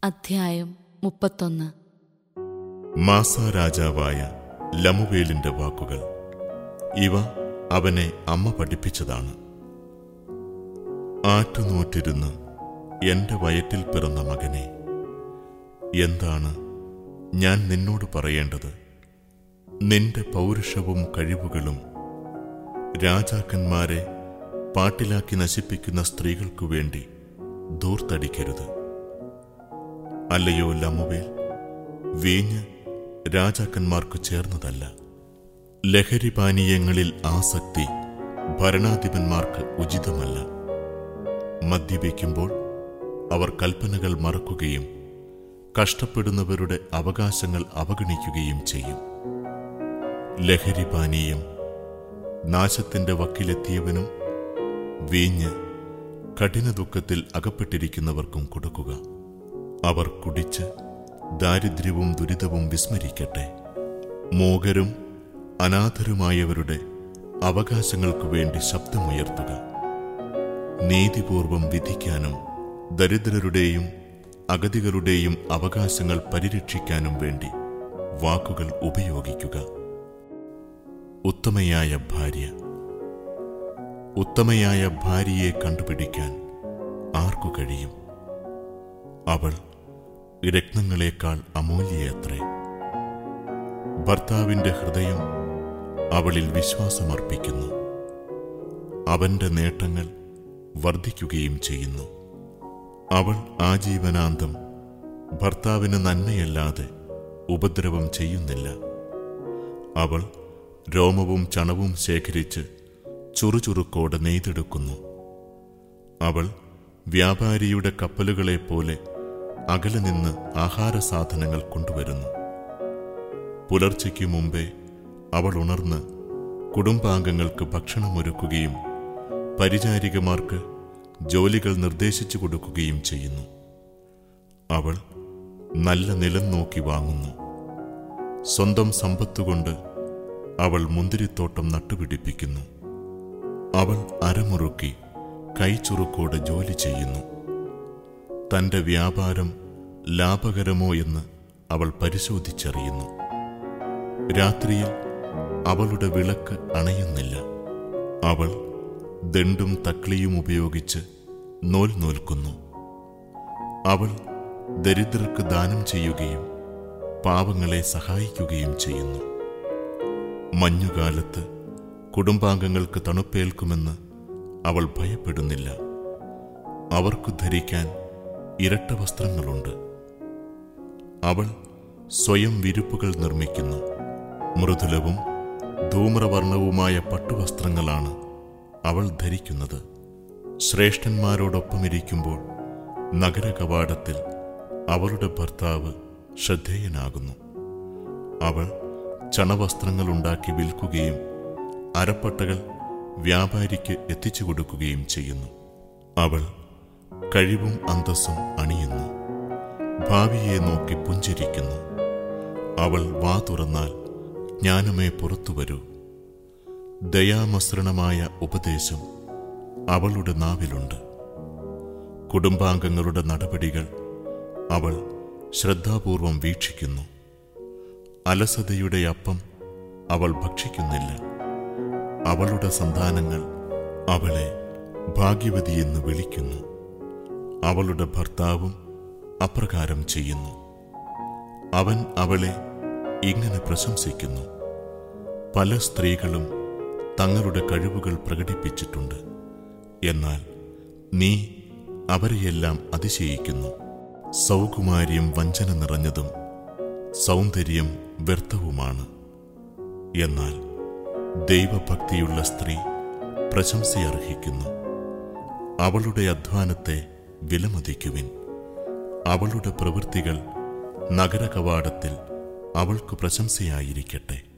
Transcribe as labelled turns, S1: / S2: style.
S1: അധ്യായം മുപ്പത്തൊന്ന്
S2: മാസ രാജാവായ ലമുവേലിന്റെ വാക്കുകൾ ഇവ അവനെ അമ്മ പഠിപ്പിച്ചതാണ് ആറ്റുനോറ്റിരുന്ന് എന്റെ വയറ്റിൽ പിറന്ന മകനെ എന്താണ് ഞാൻ നിന്നോട് പറയേണ്ടത് നിന്റെ പൗരുഷവും കഴിവുകളും രാജാക്കന്മാരെ പാട്ടിലാക്കി നശിപ്പിക്കുന്ന സ്ത്രീകൾക്കു വേണ്ടി ദൂർത്തടിക്കരുത് അല്ലയോ ലമുവേൽ വീഞ്ഞ് രാജാക്കന്മാർക്കു ചേർന്നതല്ല ലഹരി പാനീയങ്ങളിൽ ആസക്തി ഭരണാധിപന്മാർക്ക് ഉചിതമല്ല മദ്യപിക്കുമ്പോൾ അവർ കൽപ്പനകൾ മറക്കുകയും കഷ്ടപ്പെടുന്നവരുടെ അവകാശങ്ങൾ അവഗണിക്കുകയും ചെയ്യും ലഹരി പാനീയം നാശത്തിന്റെ വക്കിലെത്തിയവനും വീഞ്ഞ് കഠിന ദുഃഖത്തിൽ അകപ്പെട്ടിരിക്കുന്നവർക്കും കൊടുക്കുക അവർ കുടിച്ച് ദാരിദ്ര്യവും ദുരിതവും വിസ്മരിക്കട്ടെ മോകരും അനാഥരുമായവരുടെ അവകാശങ്ങൾക്കു വേണ്ടി ശബ്ദമുയർത്തുക നീതിപൂർവം വിധിക്കാനും ദരിദ്രരുടെയും അഗതികളുടെയും അവകാശങ്ങൾ പരിരക്ഷിക്കാനും വേണ്ടി വാക്കുകൾ ഉപയോഗിക്കുക ഉത്തമയായ ഭാര്യ ഉത്തമയായ ഭാര്യയെ കണ്ടുപിടിക്കാൻ ആർക്കു കഴിയും അവൾ രത്നങ്ങളെക്കാൾ അമൂല്യയത്രേ ഭർത്താവിന്റെ ഹൃദയം അവളിൽ വിശ്വാസമർപ്പിക്കുന്നു അവന്റെ നേട്ടങ്ങൾ വർദ്ധിക്കുകയും ചെയ്യുന്നു അവൾ ആജീവനാന്തം ഭർത്താവിന് നന്മയല്ലാതെ ഉപദ്രവം ചെയ്യുന്നില്ല അവൾ രോമവും ചണവും ശേഖരിച്ച് ചുറുചുറുക്കോടെ നെയ്തെടുക്കുന്നു അവൾ വ്യാപാരിയുടെ കപ്പലുകളെ പോലെ അകലെ നിന്ന് ആഹാര സാധനങ്ങൾ കൊണ്ടുവരുന്നു പുലർച്ചയ്ക്ക് മുമ്പേ അവൾ ഉണർന്ന് കുടുംബാംഗങ്ങൾക്ക് ഭക്ഷണമൊരുക്കുകയും പരിചാരികമാർക്ക് ജോലികൾ നിർദ്ദേശിച്ചു കൊടുക്കുകയും ചെയ്യുന്നു അവൾ നല്ല നിലം നോക്കി വാങ്ങുന്നു സ്വന്തം സമ്പത്തുകൊണ്ട് അവൾ മുന്തിരിത്തോട്ടം നട്ടുപിടിപ്പിക്കുന്നു അവൾ അരമുറുക്കി കൈച്ചുറുക്കോടെ ജോലി ചെയ്യുന്നു തന്റെ വ്യാപാരം ലാഭകരമോ എന്ന് അവൾ പരിശോധിച്ചറിയുന്നു രാത്രിയിൽ അവളുടെ വിളക്ക് അണയുന്നില്ല അവൾ ദണ്ടും തക്ലിയും ഉപയോഗിച്ച് നോൽ നോൽക്കുന്നു അവൾ ദരിദ്രർക്ക് ദാനം ചെയ്യുകയും പാവങ്ങളെ സഹായിക്കുകയും ചെയ്യുന്നു മഞ്ഞുകാലത്ത് കുടുംബാംഗങ്ങൾക്ക് തണുപ്പേൽക്കുമെന്ന് അവൾ ഭയപ്പെടുന്നില്ല അവർക്കു ധരിക്കാൻ ഇരട്ട വസ്ത്രങ്ങളുണ്ട് അവൾ സ്വയം വിരുപ്പുകൾ നിർമ്മിക്കുന്നു മൃദുലവും ധൂമ്രവർണവുമായ പട്ടുവസ്ത്രങ്ങളാണ് അവൾ ധരിക്കുന്നത് ശ്രേഷ്ഠന്മാരോടൊപ്പമിരിക്കുമ്പോൾ നഗര കവാടത്തിൽ അവളുടെ ഭർത്താവ് ശ്രദ്ധേയനാകുന്നു അവൾ ചണവസ്ത്രങ്ങൾ ഉണ്ടാക്കി വിൽക്കുകയും അരപ്പട്ടകൾ വ്യാപാരിക്ക് എത്തിച്ചു കൊടുക്കുകയും ചെയ്യുന്നു അവൾ കഴിവും അന്തസ്സും അണിയുന്നു ഭാവിയെ നോക്കി പുഞ്ചിരിക്കുന്നു അവൾ വാ തുറന്നാൽ ജ്ഞാനമേ പുറത്തു വരൂ ദയാമസൃണമായ ഉപദേശം അവളുടെ നാവിലുണ്ട് കുടുംബാംഗങ്ങളുടെ നടപടികൾ അവൾ ശ്രദ്ധാപൂർവം വീക്ഷിക്കുന്നു അലസതയുടെ അപ്പം അവൾ ഭക്ഷിക്കുന്നില്ല അവളുടെ സന്താനങ്ങൾ അവളെ ഭാഗ്യവതിയെന്ന് വിളിക്കുന്നു അവളുടെ ഭർത്താവും അപ്രകാരം ചെയ്യുന്നു അവൻ അവളെ ഇങ്ങനെ പ്രശംസിക്കുന്നു പല സ്ത്രീകളും തങ്ങളുടെ കഴിവുകൾ പ്രകടിപ്പിച്ചിട്ടുണ്ട് എന്നാൽ നീ അവരെയെല്ലാം അതിശയിക്കുന്നു സൗകുമാര്യം വഞ്ചന നിറഞ്ഞതും സൗന്ദര്യം വ്യർത്ഥവുമാണ് എന്നാൽ ദൈവഭക്തിയുള്ള സ്ത്രീ പ്രശംസയർഹിക്കുന്നു അവളുടെ അധ്വാനത്തെ വിലമതിക്കുവിൻ അവളുടെ പ്രവൃത്തികൾ നഗര കവാടത്തിൽ അവൾക്കു പ്രശംസയായിരിക്കട്ടെ